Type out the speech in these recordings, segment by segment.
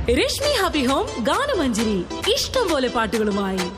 Rashmi happy home ഗാനമഞ്ജരി ഇഷ്ടം പോലെ പാട്ടുകളുമായി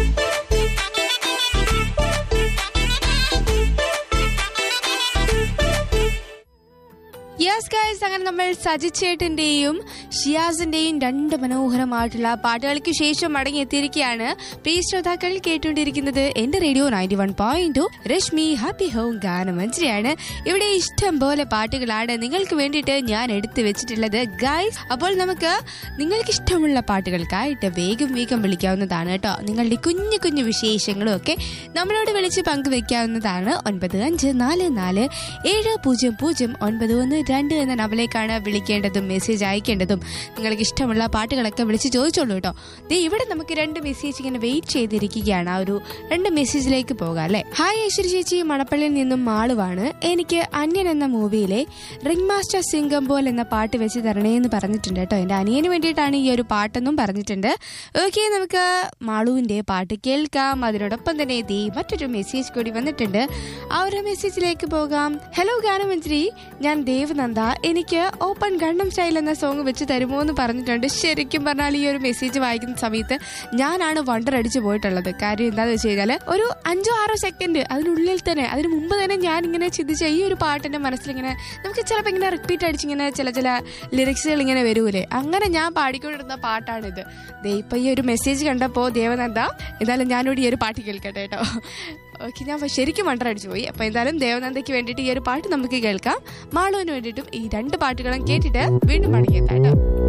yes guys അങ്ങനെ നമ്മൾ സജിച്ചേട്ടന്റെയും ഷിയാസിന്റെയും രണ്ട് മനോഹരമായിട്ടുള്ള പാട്ടുകൾക്ക് ശേഷം മടങ്ങിയെത്തിയിരിക്കുകയാണ് പ്രിയ ശ്രോതാക്കൾ കേട്ടുകൊണ്ടിരിക്കുന്നത് എന്റെ radio ninety one point two Rashmi happy home ഗാനമഞ്ജരിയാണ് ഇവിടെ ഇഷ്ടം പോലെ പാട്ടുകളാണ് നിങ്ങൾക്ക് വേണ്ടിയിട്ട് ഞാൻ എടുത്തു വെച്ചിട്ടുള്ളത് ഗൈസ് അപ്പോൾ നമുക്ക് നിങ്ങൾക്ക് ഇഷ്ടമുള്ള പാട്ടുകൾക്കായിട്ട് വേഗം വേഗം വിളിക്കാവുന്നതാണ് കേട്ടോ നിങ്ങളുടെ കുഞ്ഞു കുഞ്ഞു വിശേഷങ്ങളും ഒക്കെ നമ്മളോട് വിളിച്ച് പങ്കുവെക്കാവുന്നതാണ് ഒൻപത് അഞ്ച് നാല് നാല് ഏഴ് പൂജ്യം പൂജ്യം ഒൻപത് ഒന്ന് രണ്ട് എന്ന നമ്പറിലേക്കാണ് വിളിക്കേണ്ടതും മെസ്സേജ് അയക്കേണ്ടതും നിങ്ങൾക്ക് ഇഷ്ടമുള്ള പാട്ടുകളൊക്കെ വിളിച്ച് ചോദിച്ചോളൂ കേട്ടോ ദേ ഇവിടെ നമുക്ക് രണ്ട് മെസ്സേജ് ഇങ്ങനെ വെയിറ്റ് ചെയ്തിരിക്കുകയാണ് ആ ഒരു രണ്ട് മെസ്സേജിലേക്ക് പോകാം അല്ലെ ഹായ് ഐശ്വര്യ ചേച്ചി മണപ്പള്ളിയിൽ നിന്നും മാളുവാണ് എനിക്ക് അന്യൻ എന്ന മൂവിയിലെ റിംഗ് മാസ്റ്റർ സിംഗംബോൽ എന്ന പാട്ട് വെച്ച് തരണേ എന്ന് പറഞ്ഞിട്ടുണ്ട് കേട്ടോ എന്റെ അനിയന് വേണ്ടിയിട്ടാണ് ഈ ഒരു പാട്ടെന്നും പറഞ്ഞിട്ടുണ്ട് ഓക്കെ നമുക്ക് മാളുവിന്റെ പാട്ട് കേൾക്കാം അതിനോടൊപ്പം തന്നെ ദേ മറ്റൊരു മെസ്സേജ് കൂടി വന്നിട്ടുണ്ട് ആ ഒരു മെസ്സേജിലേക്ക് പോകാം ഹലോ ഗാനമന്ത്രി ഞാൻ ദേവനന്ദ എനിക്ക് ഓപ്പൺ ഗണ്ണം സ്റ്റൈൽ എന്ന സോങ് വെച്ച് തരുമോ എന്ന് പറഞ്ഞിട്ടുണ്ട് ശരിക്കും പറഞ്ഞാൽ ഈ ഒരു മെസ്സേജ് വായിക്കുന്ന സമയത്ത് ഞാനാണ് വണ്ടർ അടിച്ചു പോയിട്ടുള്ളത് കാര്യം എന്താണെന്ന് വെച്ച് കഴിഞ്ഞാൽ ഒരു അഞ്ചോ ആറോ സെക്കൻഡ് അതിനുള്ളിൽ തന്നെ അതിന് മുമ്പ് തന്നെ ഞാൻ ഇങ്ങനെ ചിന്തിച്ച ഈ ഒരു പാട്ടിന്റെ മനസ്സിലിങ്ങനെ നമുക്ക് ചിലപ്പോൾ ഇങ്ങനെ റിപ്പീറ്റ് അടിച്ചിങ്ങനെ ചില ചില ലിറിക്സുകൾ ഇങ്ങനെ വരൂലേ അങ്ങനെ ഞാൻ പാടിക്കൊണ്ടിരുന്ന പാട്ടാണിത് ദേ ഇപ്പൊ ഈ ഒരു മെസ്സേജ് കണ്ടപ്പോൾ ദേവനന്ദ എന്തായാലും ഞാനോട് ഈ ഒരു പാട്ട് കേൾക്കട്ടെ കേട്ടോ ഓക്കെ ഞാൻ ശരിക്കും വണ്ടർ അടിച്ചു പോയി അപ്പൊ എന്തായാലും ദേവനന്ദയ്ക്ക് വേണ്ടിയിട്ട് ഈ ഒരു പാട്ട് നമുക്ക് കേൾക്കാം മാളുവിന് വേണ്ടിയിട്ടും ഈ രണ്ട് പാട്ടുകളും കേട്ടിട്ട് വീണ്ടും മടങ്ങിയെത്താം കേട്ടോ